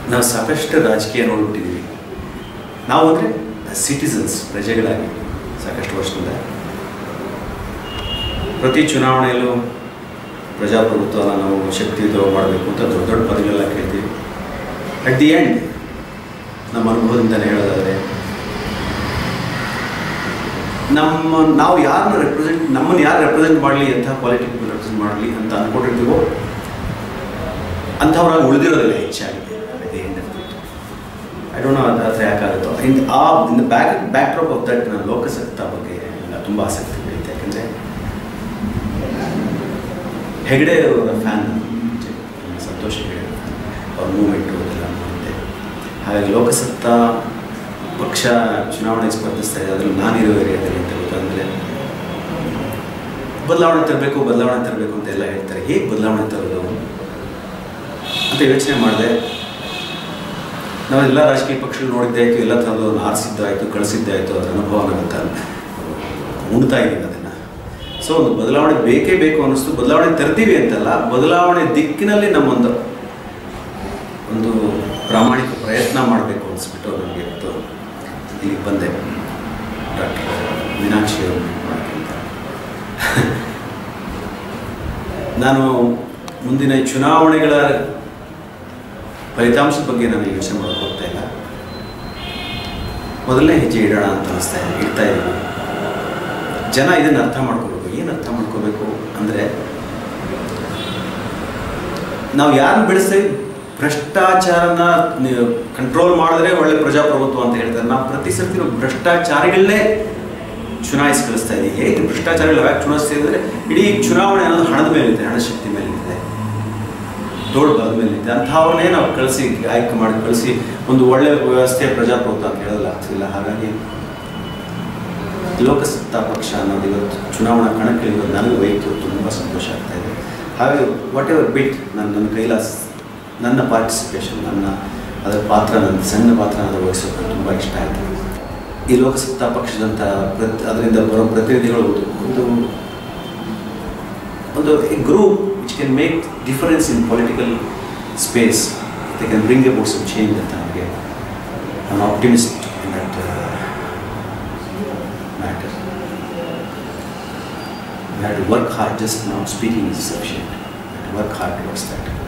ನಾವು ಸಾಕಷ್ಟು ರಾಜಕೀಯ ನೋಡ್ಬಿಟ್ಟಿದ್ದೀವಿ ನಾವು ಅಂದರೆ ಸಿಟಿಸನ್ಸ್ ಪ್ರಜೆಗಳಾಗಿ ಸಾಕಷ್ಟು ವರ್ಷದಿಂದ ಪ್ರತಿ ಚುನಾವಣೆಯಲ್ಲೂ ಪ್ರಜಾಪ್ರಭುತ್ವನ ನಾವು ಶಕ್ತಿಯುತವಾಗಿ ಮಾಡಬೇಕು ಅಂತ ದೊಡ್ಡ ದೊಡ್ಡ ಪದಗಳೆಲ್ಲ ಕೇಳ್ತೀವಿ ಅಟ್ ದಿ ಎಂಡ್ ನಮ್ಮ ಅನುಭವದಿಂದಲೇ ಹೇಳೋದಾದರೆ ನಮ್ಮ ನಾವು ಯಾರನ್ನ ರೆಪ್ರೆಸೆಂಟ್ ನಮ್ಮನ್ನು ಯಾರು ರೆಪ್ರೆಸೆಂಟ್ ಮಾಡಲಿ ಎಂಥ ಕ್ವಾಲಿಟಿ ರೆಪ್ರೆಸೆಂಟ್ ಮಾಡಲಿ ಅಂತ ಅಂದ್ಕೊಂಡಿರ್ತೀವೋ ಅಂಥವ್ರಾಗಿ ಉಳಿದಿರೋದಿಲ್ಲ ಹೆಚ್ಚಾಗಿ ಐ ಡೋಂಟ್ ನೋ ಅದು ಹತ್ರ ಯಾಕಾಗುತ್ತೋ ಇನ್ ಆ in back back drop off that ನಾನು ಲೋಕಸತ್ತಾ ಬಗ್ಗೆ ನನಗೆ ತುಂಬ ಆಸಕ್ತಿ ಬೆಳೀತೆ ಯಾಕಂದರೆ ಹೆಗಡೆ ಅವರ ಫ್ಯಾನ್ ಸಂತೋಷ್ ಹೆಗಡೆ ಅವ್ರ ಮೂಮೆಂಟು ಅದೆಲ್ಲ ನೋಡಿದ್ದೆ ಹಾಗಾಗಿ ಲೋಕಸತ್ತಾ ಪಕ್ಷ ಚುನಾವಣೆಗೆ ಸ್ಪರ್ಧಿಸ್ತಾ ಇದೆ ಅದರಲ್ಲಿ ನಾನಿರೋ ಏರಿಯಾದಲ್ಲಿ ಅಂತ ಗೊತ್ತಂದರೆ ಬದಲಾವಣೆ ತರಬೇಕು ಬದಲಾವಣೆ ತರಬೇಕು ಅಂತ ಎಲ್ಲ ಹೇಳ್ತಾರೆ ಹೇಗೆ ಬದಲಾವಣೆ ತರೋದು ಅಂತ ಯೋಚನೆ ಮಾಡಿದೆ ನಾವೆಲ್ಲ ರಾಜಕೀಯ ಪಕ್ಷಗಳು ನೋಡಿದ್ದೆ ಆಯಿತು ಎಲ್ಲ ಥರದ್ದು ಆರಿಸಿದ್ದಾಯಿತು ಕಳಿಸಿದ್ದಾಯಿತು ಅದರ ಅನುಭವ ನನಗೆ ಉಣ್ತಾ ಇದ್ದೀನಿ ಅದನ್ನು ಸೊ ಒಂದು ಬದಲಾವಣೆ ಬೇಕೇ ಬೇಕು ಅನ್ನಿಸ್ತು ಬದಲಾವಣೆ ತರ್ತೀವಿ ಅಂತಲ್ಲ ಬದಲಾವಣೆ ದಿಕ್ಕಿನಲ್ಲಿ ನಮ್ಮೊಂದು ಒಂದು ಪ್ರಾಮಾಣಿಕ ಪ್ರಯತ್ನ ಮಾಡಬೇಕು ಅನಿಸ್ಬಿಟ್ಟು ನನಗೆ ಇವತ್ತು ಇಲ್ಲಿಗೆ ಬಂದೆ ಡಾಕ್ಟರ್ ಮೀನಾಕ್ಷಿ ಅವರು ಮಾಡೋಕ್ಕೆ ಅಂತ ನಾನು ಮುಂದಿನ ಚುನಾವಣೆಗಳ ಫಲಿತಾಂಶದ ಬಗ್ಗೆ ನಾನು ಯೋಚನೆ ಮಾಡೋಕೆ ಹೋಗ್ತಾ ಇಲ್ಲ ಮೊದಲನೇ ಹೆಜ್ಜೆ ಇಡೋಣ ಅಂತ ಅನಿಸ್ತಾ ಇದೆ ಇಡ್ತಾ ಇದ್ದೀವಿ ಜನ ಇದನ್ನು ಅರ್ಥ ಮಾಡ್ಕೋಬೇಕು ಏನು ಅರ್ಥ ಮಾಡ್ಕೋಬೇಕು ಅಂದರೆ ನಾವು ಯಾರನ್ನು ಬೆಳೆಸ್ತೀವಿ ಭ್ರಷ್ಟಾಚಾರನ ಕಂಟ್ರೋಲ್ ಮಾಡಿದ್ರೆ ಒಳ್ಳೆ ಪ್ರಜಾಪ್ರಭುತ್ವ ಅಂತ ಹೇಳ್ತಾರೆ ನಾವು ಪ್ರತಿ ಸರ್ತಿ ನಾವು ಭ್ರಷ್ಟಾಚಾರಿಗಳನ್ನೇ ಚುನಾಯಿಸಿ ಕಳಿಸ್ತಾ ಇದ್ದೀವಿ ಹೇಗೆ ಭ್ರಷ್ಟಾಚಾರಗಳು ಯಾಕೆ ಚುನಾಯಿಸ್ತೀವಿ ಅಂದರೆ ಇಡೀ ಚುನಾವಣೆ ಅನ್ನೋದು ಹಣದ ಮೇಲಿದೆ ಹಣ ಶಕ್ತಿ ಮೇಲಿದೆ ದೊಡ್ಡ ಬಲದ ಮೇಲಿದೆ ಅಂಥವನ್ನೇ ನಾವು ಕಳಿಸಿ ಆಯ್ಕೆ ಮಾಡಿ ಕಳಿಸಿ ಒಂದು ಒಳ್ಳೆ ವ್ಯವಸ್ಥೆ ಪ್ರಜಾಪ್ರಭುತ್ವ ಅಂತ ಹೇಳೋದು ಆಗ್ತಿಲ್ಲ ಹಾಗಾಗಿ ಲೋಕಸತ್ತಾ ಪಕ್ಷ ಅನ್ನೋದು ಇವತ್ತು ಚುನಾವಣಾ ಕಣಕ್ಕಿಳಿಯೋದು ನನಗೆ ವೈಯಕ್ತಿಕ ತುಂಬ ಸಂತೋಷ ಆಗ್ತಾ ಇದೆ ಹಾಗೆ ವಾಟ್ ಎವರ್ ಬಿಟ್ ನನ್ನ ನನ್ನ ಕೈಲಾಸ ನನ್ನ ಪಾರ್ಟಿಸಿಪೇಷನ್ ನನ್ನ ಅದರ ಪಾತ್ರ ನನ್ನ ಸಣ್ಣ ಪಾತ್ರ ಅದರ ವಹಿಸೋದು ತುಂಬ ಇಷ್ಟ ಆಯಿತು ಈ ಲೋಕಸತ್ತಾ ಪಕ್ಷದಂಥ ಪ್ರತಿ ಅದರಿಂದ ಬರೋ ಪ್ರತಿನಿಧಿಗಳು ಒಂದು ಒಂದು group which can make difference in political space they can bring about some change ಅಂತ ನನಗೆ ನಾನು optimist in that matter We have to work hard, just now speaking is sufficient. We have to work hard towards that.